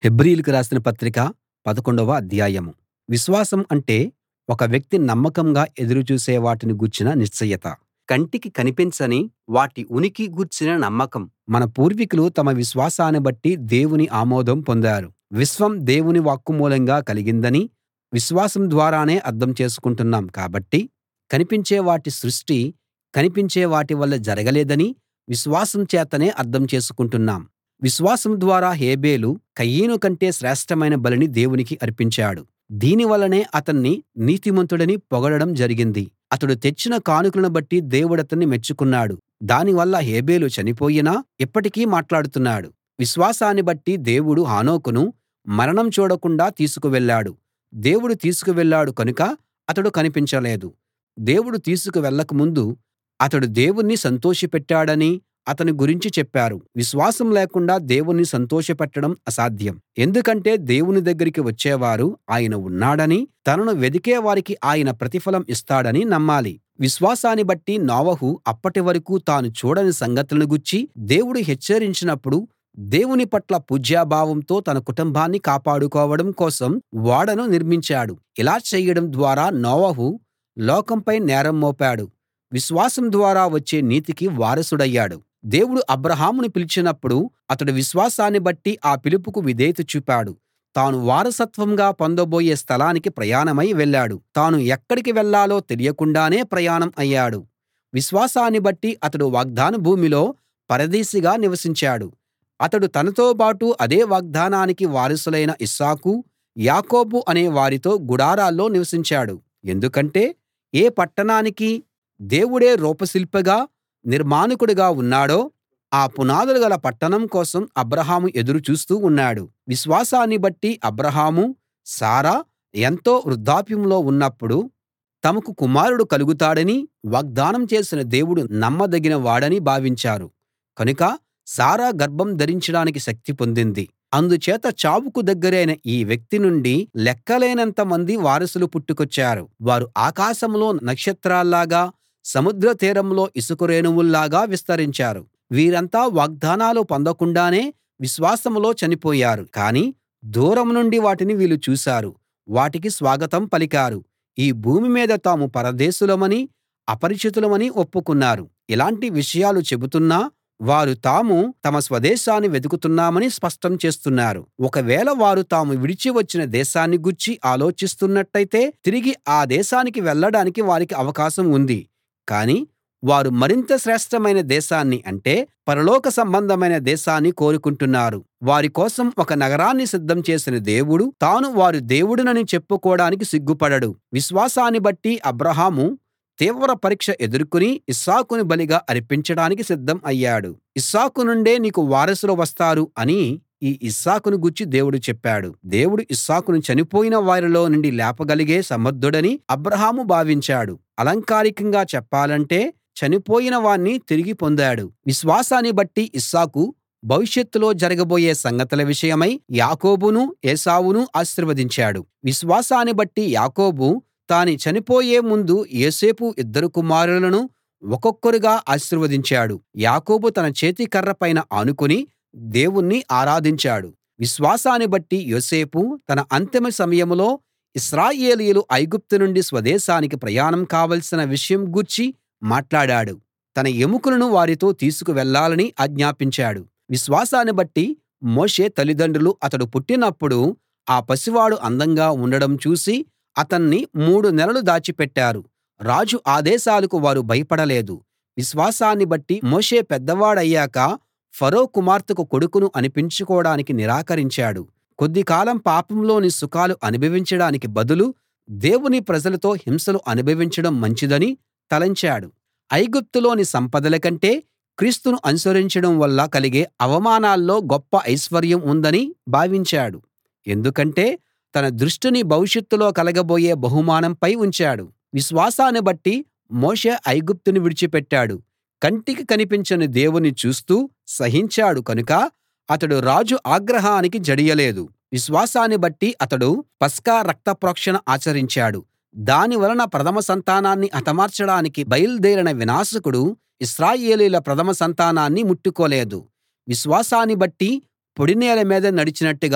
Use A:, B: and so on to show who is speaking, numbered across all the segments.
A: హెబ్రీయులకు రాసిన పత్రిక పదకొండవ అధ్యాయం విశ్వాసం అంటే ఒక వ్యక్తి నమ్మకంగా ఎదురు చూసే వాటిని గూర్చిన నిశ్చయత కంటికి కనిపించని వాటి ఉనికి గూర్చిన నమ్మకం మన పూర్వీకులు తమ విశ్వాసాన్ని బట్టి దేవుని ఆమోదం పొందారు విశ్వం దేవుని వాక్కుమూలంగా కలిగిందని విశ్వాసం ద్వారానే అర్థం చేసుకుంటున్నాం కాబట్టి కనిపించే వాటి సృష్టి కనిపించే వాటి వల్ల జరగలేదని విశ్వాసం చేతనే అర్థం చేసుకుంటున్నాం విశ్వాసం ద్వారా హేబెలు కయీను కంటే శ్రేష్ఠమైన బలిని దేవునికి అర్పించాడు దీని వల్లనే అతన్ని నీతిమంతుడని పొగడడం జరిగింది అతడు తెచ్చిన కానుకలను బట్టి దేవుడతన్ని మెచ్చుకున్నాడు దానివల్ల హేబెలు చనిపోయినా ఇప్పటికీ మాట్లాడుతున్నాడు విశ్వాసాన్ని బట్టి దేవుడు హనోకును మరణం చూడకుండా తీసుకు వెళ్ళాడు దేవుడు తీసుకు వెళ్ళాడు కనుక అతడు కనిపించలేదు దేవుడు తీసుకు వెళ్ళక ముందు అతడు దేవుణ్ణి సంతోషపెట్టాడని అతని గురించి చెప్పారు విశ్వాసం లేకుండా దేవుణ్ణి సంతోషపెట్టడం అసాధ్యం ఎందుకంటే దేవుని దగ్గరికి వచ్చేవారు ఆయన ఉన్నాడని తనను వెదికే వారికి ఆయన ప్రతిఫలం ఇస్తాడని నమ్మాలి విశ్వాసాన్ని బట్టి నోవహు అప్పటి వరకూ తాను చూడని సంగతులను గూర్చి దేవుడు హెచ్చరించినప్పుడు దేవుని పట్ల పూజ్యభావంతో తన కుటుంబాన్ని కాపాడుకోవడం కోసం ఓడను నిర్మించాడు ఇలా చేయడం ద్వారా నోవహు లోకంపై నేరం మోపాడు విశ్వాసం ద్వారా వచ్చే నీతికి వారసుడయ్యాడు దేవుడు అబ్రాహామును పిలిచినప్పుడు అతడు విశ్వాసాన్ని బట్టి ఆ పిలుపుకు విధేయత చూపాడు తాను వారసత్వంగా పొందబోయే స్థలానికి ప్రయాణమై వెళ్ళాడు తాను ఎక్కడికి వెళ్ళాలో తెలియకుండానే ప్రయాణం అయ్యాడు విశ్వాసాన్ని బట్టి అతడు వాగ్దాన భూమిలో పరదేశిగా నివసించాడు అతడు తనతోబాటు అదే వాగ్దానానికి వారసులైన ఇస్సాకు యాకోబు అనే వారితో గుడారాల్లో నివసించాడు ఎందుకంటే ఏ పట్టణానికి దేవుడే రూపశిల్పిగా నిర్మాణకుడుగా ఉన్నాడో ఆ పునాదులు గల పట్టణం కోసం అబ్రాహాము ఎదురు చూస్తూ ఉన్నాడు విశ్వాసాన్ని బట్టి అబ్రాహాము శారా ఎంతో వృద్ధాప్యంలో ఉన్నప్పుడు తమకు కుమారుడు కలుగుతాడని వాగ్దానం చేసిన దేవుడు నమ్మదగిన వాడని భావించారు కనుక శారా గర్భం ధరించడానికి శక్తి పొందింది అందుచేత చావుకు దగ్గరైన ఈ వ్యక్తి నుండి లెక్కలేనంత మంది వారసులు పుట్టుకొచ్చారు వారు ఆకాశంలో నక్షత్రాల్లాగా సముద్ర తీరంలో ఇసుక రేణువుల్లాగా విస్తరించారు వీరంతా వాగ్దానాలు పొందకుండానే విశ్వాసంలో చనిపోయారు కానీ దూరం నుండి వాటిని వీళ్ళు చూశారు వాటికి స్వాగతం పలికారు ఈ భూమి మీద తాము పరదేశులమని అపరిచితులమని ఒప్పుకున్నారు ఇలాంటి విషయాలు చెబుతున్నా వారు తాము తమ స్వదేశాన్ని వెతుకుతున్నామని స్పష్టం చేస్తున్నారు ఒకవేళ వారు తాము విడిచి వచ్చిన దేశాన్ని గూర్చి ఆలోచిస్తున్నట్టయితే తిరిగి ఆ దేశానికి వెళ్ళడానికి వారికి అవకాశం ఉంది కానీ వారు మరింత శ్రేష్ఠమైన దేశాన్ని అంటే పరలోక సంబంధమైన దేశాన్ని కోరుకుంటున్నారు వారి కోసం ఒక నగరాన్ని సిద్ధం చేసిన దేవుడు తాను వారి దేవుడినని చెప్పుకోడానికి సిగ్గుపడడు విశ్వాసాన్ని బట్టి అబ్రాహాము తీవ్ర పరీక్ష ఎదుర్కొని ఇస్సాకును బలిగా అర్పించడానికి సిద్ధం అయ్యాడు ఇస్సాకు నుండే నీకు వారసులు వస్తారు అని ఈ ఇస్సాకును గూర్చి దేవుడు చెప్పాడు దేవుడు ఇస్సాకును చనిపోయిన వారిలో నుండి లేపగలిగే సమర్థుడని అబ్రాహాము భావించాడు అలంకారికంగా చెప్పాలంటే చనిపోయిన వాణ్ణి తిరిగి పొందాడు విశ్వాసాన్ని బట్టి ఇస్సాకు భవిష్యత్తులో జరగబోయే సంగతుల విషయమై యాకోబును ఏశావును ఆశీర్వదించాడు విశ్వాసాన్ని బట్టి యాకోబు తాను చనిపోయే ముందు యోసేపు ఇద్దరు కుమారులను ఒక్కొక్కరుగా ఆశీర్వదించాడు యాకోబు తన చేతికర్ర పైన ఆనుకుని దేవుణ్ణి ఆరాధించాడు విశ్వాసాన్ని బట్టి యోసేపు తన అంతిమ సమయంలో ఇశ్రాయేలీయులు ఐగుప్తు నుండి స్వదేశానికి ప్రయాణం కావలసిన విషయం గూర్చి మాట్లాడాడు తన ఎముకలను వారితో తీసుకు వెళ్ళాలని ఆజ్ఞాపించాడు విశ్వాసాన్ని బట్టి మోషే తల్లిదండ్రులు అతడు పుట్టినప్పుడు ఆ పసివాడు అందంగా ఉండడం చూసి అతన్ని మూడు నెలలు దాచిపెట్టారు రాజు ఆదేశాలకు వారు భయపడలేదు విశ్వాసాన్ని బట్టి మోషే పెద్దవాడయ్యాక ఫరో కుమార్తెకు కొడుకును అనిపించుకోడానికి నిరాకరించాడు కొద్దికాలం పాపంలోని సుఖాలు అనుభవించడానికి బదులు దేవుని ప్రజలతో హింసలు అనుభవించడం మంచిదని తలంచాడు ఐగుప్తులోని సంపదల కంటే క్రీస్తును అనుసరించడం వల్ల కలిగే అవమానాల్లో గొప్ప ఐశ్వర్యం ఉందని భావించాడు ఎందుకంటే తన దృష్టిని భవిష్యత్తులో కలగబోయే బహుమానంపై ఉంచాడు విశ్వాసాన్ని బట్టి మోషే ఐగుప్తును విడిచిపెట్టాడు కంటికి కనిపించని దేవుని చూస్తూ సహించాడు కనుక అతడు రాజు ఆగ్రహానికి జడియలేదు విశ్వాసాన్ని బట్టి అతడు పస్కా రక్త ప్రోక్షణ ఆచరించాడు దాని వలన ప్రథమ సంతానాన్ని హతమార్చడానికి బయల్దేరిన వినాశకుడు ఇశ్రాయేలీయుల ప్రథమ సంతానాన్ని ముట్టుకోలేదు విశ్వాసాన్ని బట్టి పొడినేల మీద నడిచినట్టుగా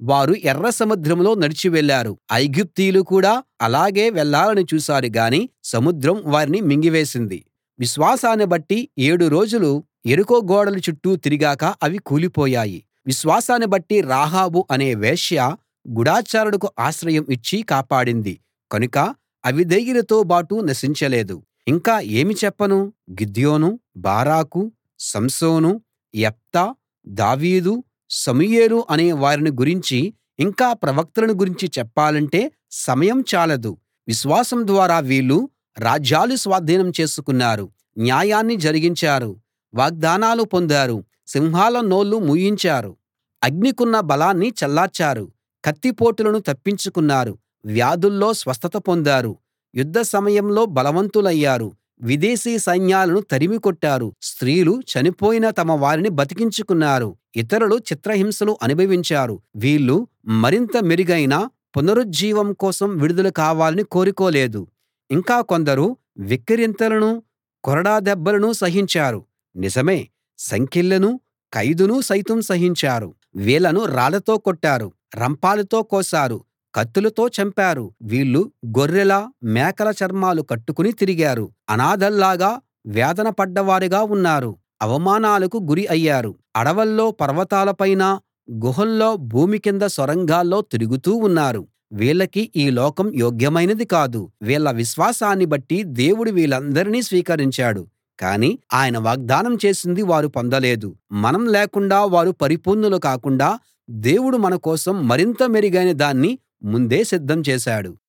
A: వారు ఎర్ర సముద్రంలో నడిచి వెళ్ళారు ఐగుప్తీయులు కూడా అలాగే వెళ్ళాలని చూశారు గాని సముద్రం వారిని మింగివేసింది విశ్వాసాన్ని బట్టి ఏడు రోజులు యెరికో గోడల చుట్టూ తిరిగాక అవి కూలిపోయాయి విశ్వాసాన్ని బట్టి రాహాబు అనే వేశ్య గూఢచారులకు ఆశ్రయం ఇచ్చి కాపాడింది కనుక అవిధేయులతో బాటు నశించలేదు ఇంకా ఏమి చెప్పను గిద్యోను బారాకు సంసోను యెఫ్తా దావీదు సమూయేలు అనే వారిని గురించి ఇంకా ప్రవక్తలను గురించి చెప్పాలంటే సమయం చాలదు విశ్వాసం ద్వారా వీళ్ళు రాజ్యాలు స్వాధీనం చేసుకున్నారు న్యాయాన్ని జరిగించారు వాగ్దానాలు పొందారు సింహాల నోళ్లు మూయించారు అగ్నికున్న బలాన్ని చల్లార్చారు కత్తిపోటులను తప్పించుకున్నారు వ్యాధుల్లో స్వస్థత పొందారు యుద్ధ సమయంలో బలవంతులయ్యారు విదేశీ సైన్యాలను తరిమి కొట్టారు స్త్రీలు చనిపోయిన తమ వారిని బతికించుకున్నారు ఇతరులు చిత్రహింసలు అనుభవించారు వీళ్ళు మరింత మెరుగైన పునరుజ్జీవం కోసం విడుదల కావాలని కోరుకోలేదు ఇంకా కొందరు వెక్కిరింతలను కొరడా దెబ్బలను సహించారు నిజమే సంకెళ్లనూ ఖైదును సైతం సహించారు వీళ్ళను రాళ్లతో కొట్టారు రంపాలతో కోశారు కత్తులతో చంపారు వీళ్ళు గొర్రెల మేకల చర్మాలు కట్టుకుని తిరిగారు అనాథల్లాగా వేదన పడ్డవారుగా ఉన్నారు అవమానాలకు గురి అయ్యారు అడవుల్లో పర్వతాల పైన గుహల్లో భూమి కింద సొరంగాల్లో తిరుగుతూ ఉన్నారు వీళ్ళకి ఈ లోకం యోగ్యమైనది కాదు వీళ్ళ విశ్వాసాన్ని బట్టి దేవుడు వీళ్ళందరినీ స్వీకరించాడు కానీ ఆయన వాగ్దానం చేసింది వారు పొందలేదు మనం లేకుండా వారు పరిపూర్ణులు కాకుండా దేవుడు మన కోసం మరింత మెరుగైన దాన్ని ముందే సిద్ధం చేశాడు